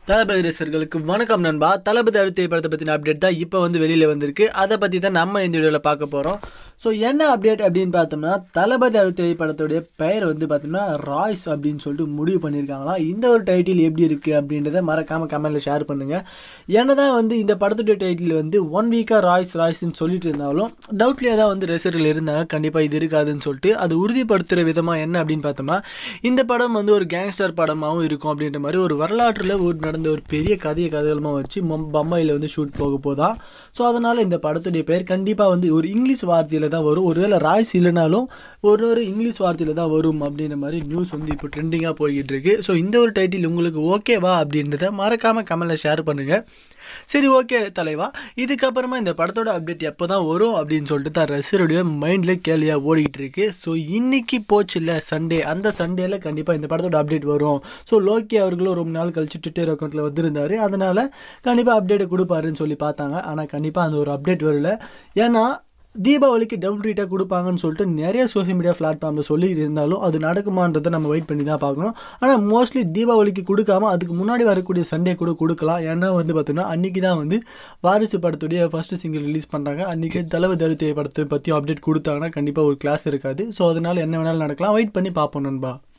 தளபதி ரசிகர்களுக்கு வணக்கம் நண்பா தளபதி அறுத்தை படத்தை பற்றின அப்டேட் தான் இப்போ வந்து வெளியில் வந்திருக்கு அதை பற்றி தான் நம்ம இந்த வீடியோவில் பார்க்க போகிறோம் ஸோ என்ன அப்டேட் அப்படின்னு பார்த்தோம்னா தளபதி அறுத்தை படத்துடைய பெயர் வந்து பார்த்தோம்னா ராய்ஸ் அப்படின்னு சொல்லிட்டு முடிவு பண்ணியிருக்காங்களாம் இந்த ஒரு டைட்டில் எப்படி இருக்குது அப்படின்றத மறக்காமல் கமெண்ட்டில் ஷேர் பண்ணுங்கள் ஏன்னா தான் வந்து இந்த படத்துடைய டைட்டில் வந்து ஒன் வீக்காக ராய்ஸ் ராய்ஸ்ன்னு சொல்லிட்டு இருந்தாலும் டவுட்லேயே தான் வந்து ரசிகர்கள் இருந்தாங்க கண்டிப்பாக இது இருக்காதுன்னு சொல்லிட்டு அது உறுதிப்படுத்துகிற விதமாக என்ன அப்படின்னு பார்த்தோம்னா இந்த படம் வந்து ஒரு கேங்ஸ்டர் படமாகவும் இருக்கும் அப்படின்ற மாதிரி ஒரு வரலாற்றில் ஒரு நடந்த ஒரு பெரிய கதையை கதைகளுமாக வச்சு மொம் பம்பாயில் வந்து ஷூட் போக போதான் ஸோ அதனால் இந்த படத்துடைய பேர் கண்டிப்பாக வந்து ஒரு இங்கிலீஷ் வார்த்தையில் தான் வரும் ஒருவேளை ராய்ஸ் இல்லைனாலும் ஒரு ஒரு இங்கிலீஷ் வார்த்தையில் தான் வரும் அப்படின்ற மாதிரி நியூஸ் வந்து இப்போ ட்ரெண்டிங்காக போய்கிட்டு இருக்கு ஸோ இந்த ஒரு டைட்டில் உங்களுக்கு ஓகேவா அப்படின்றத மறக்காமல் கமெண்டில் ஷேர் பண்ணுங்கள் சரி ஓகே தலைவா இதுக்கப்புறமா இந்த படத்தோட அப்டேட் எப்போ தான் வரும் அப்படின்னு சொல்லிட்டு தான் ரசிகருடைய மைண்டில் கேள்வியாக ஓடிக்கிட்டு இருக்கு ஸோ இன்னைக்கு போச்சு இல்லை சண்டே அந்த சண்டேல கண்டிப்பாக இந்த படத்தோட அப்டேட் வரும் ஸோ லோக்கி அவர்களும் ரொம்ப நாள் கழிச்சு ட்விட்டர் அக்கௌண்ட்டில் வந்திருந்தாரு அதனால் கண்டிப்பாக அப்டேட்டை கொடுப்பாருன்னு சொல்லி பார்த்தாங்க ஆனால் கண்டிப்பாக அந்த ஒரு அப்டேட் வரல ஏன்னா தீபாவளிக்கு டபுள் ரீட்டாக கொடுப்பாங்கன்னு சொல்லிட்டு நிறைய சோஷியல் மீடியா பிளாட்ஃபார்மில் சொல்லி இருந்தாலும் அது நடக்குமான்றதை நம்ம வெயிட் பண்ணி தான் பார்க்கணும் ஆனால் மோஸ்ட்லி தீபாவளிக்கு கொடுக்காம அதுக்கு முன்னாடி வரக்கூடிய சண்டே கூட கொடுக்கலாம் ஏன்னா வந்து பார்த்தோன்னா அன்றைக்கி தான் வந்து வாரிசு படத்துடைய ஃபஸ்ட்டு சிங்கிள் ரிலீஸ் பண்ணுறாங்க அன்றைக்கி தளபதி அறுத்தை படத்தை பற்றியும் அப்டேட் கொடுத்தாங்கன்னா கண்டிப்பாக ஒரு கிளாஸ் இருக்காது ஸோ அதனால் என்ன வேணாலும் நடக்கலாம் வெயிட் பண்ணி பார்ப்போம் நண்பா